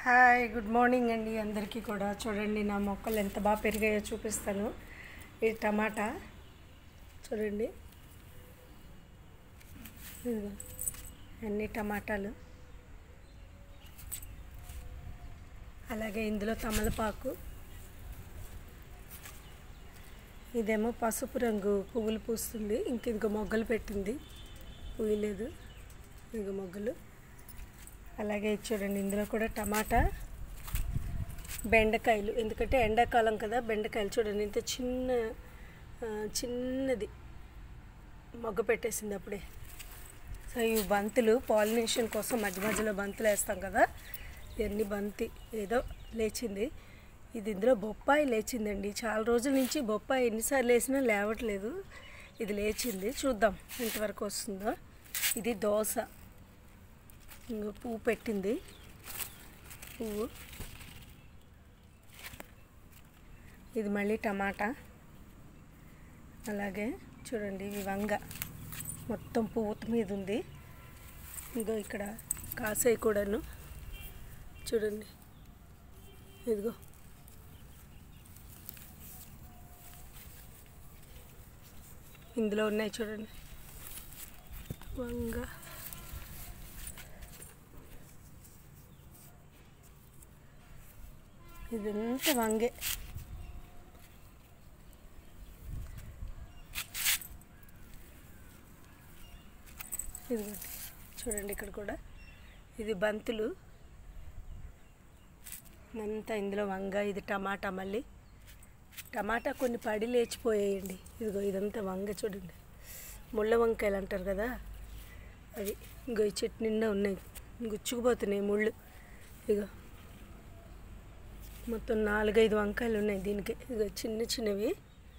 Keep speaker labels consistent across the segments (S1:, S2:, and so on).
S1: hi good morning అండి అందరికీ కూడా చూడండి నా మొక్కలు ఎంత బాగా పెరిగాయో చూపిస్తాను ఈ టమాటా చూడండి ఇదిగో అన్ని టమాటాలు అలాగే ఇందులో తమలపాకు ఇదేమో పసుపు రంగు పువ్వులు పూస్తుంది ఇంక ఇంకో మొగ్గలు పెట్టింది పూయలేదు ఇంక మొగ్గలు అలాగే ఇది చూడండి ఇందులో కూడా టమాటా బెండకాయలు ఎందుకంటే ఎండాకాలం కదా బెండకాయలు చూడండి ఇంత చిన్న ఆ, చిన్నది మొగ్గ పెట్టేసింది అప్పుడే సో ఈ బంతులు పాలినేషన్ కోసం మధ్య మధ్యలో బంతులు వేస్తాం కదా ఇవన్నీ బంతి ఏదో లేచింది ఇది ఇందులో బొప్పాయి లేచిందండి చాలా రోజుల నుంచి బొప్పాయి ఎన్నిసార్లు వేసినా లేవట్లేదు ఇది లేచింది చూద్దాం ఎంతవరకు వస్తుందో ఇది దోశ ఇంకో పువ్వు పెట్టింది పువ్వు ఇది మళ్ళీ టమాటా అలాగే చూడండి ఇవి వంగ మొత్తం పువ్వు మీద ఉంది ఇంకో ఇక్కడ కాసాయి కూడాను చూడండి ఇదిగో ఇందులో ఉన్నాయి చూడండి వంగ ఇదంతా వంగే ఇదిగోండి చూడండి ఇక్కడ కూడా ఇది బంతులు అంతా ఇందులో వంగ ఇది టమాటా మళ్ళీ టమాటా కొన్ని పడి లేచిపోయాయండి ఇదిగో ఇదంతా వంగ చూడండి ముళ్ళ వంకాయలు అంటారు కదా అవి ఇంకో ఈ చెట్టు నిండా ఉన్నాయి గుచ్చుకుపోతున్నాయి ముళ్ళు ఇగో మొత్తం నాలుగైదు వంకాయలు ఉన్నాయి దీనికి ఇదిగో చిన్న చిన్నవి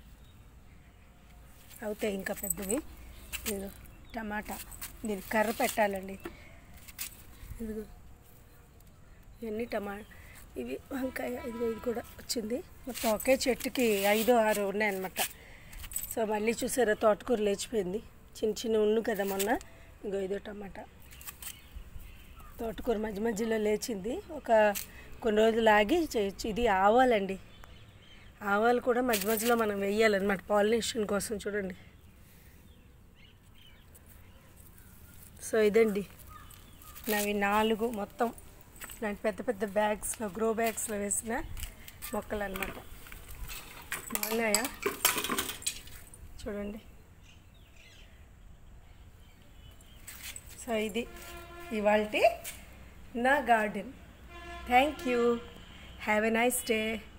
S1: అవుతాయి ఇంకా పెద్దవి ఇదిగో టమాటా దీనికి కర్ర పెట్టాలండి ఇదిగో ఇవన్నీ టమా ఇవి వంకాయ ఇదిగో ఇది కూడా వచ్చింది మొత్తం ఒకే చెట్టుకి ఐదు ఆరు ఉన్నాయన్నమాట సో మళ్ళీ చూసారా తోటకూర లేచిపోయింది చిన్న చిన్న ఉన్ను కదా మొన్న ఇగో ఇదో టమాటా తోటకూర మధ్య మధ్యలో లేచింది ఒక కొన్ని రోజులు ఆగి చేయొచ్చు ఇది ఆవాలండి ఆవాలు కూడా మధ్య మధ్యలో మనం వేయాలన్నమాట పాలినేషన్ కోసం చూడండి సో ఇదండి నావి నాలుగు మొత్తం ఇలాంటి పెద్ద పెద్ద బ్యాగ్స్లో గ్రో బ్యాగ్స్లో వేసిన మొక్కలు అనమాట బాగున్నాయా చూడండి సో ఇది ఇవాళ నా garden thank you have a nice day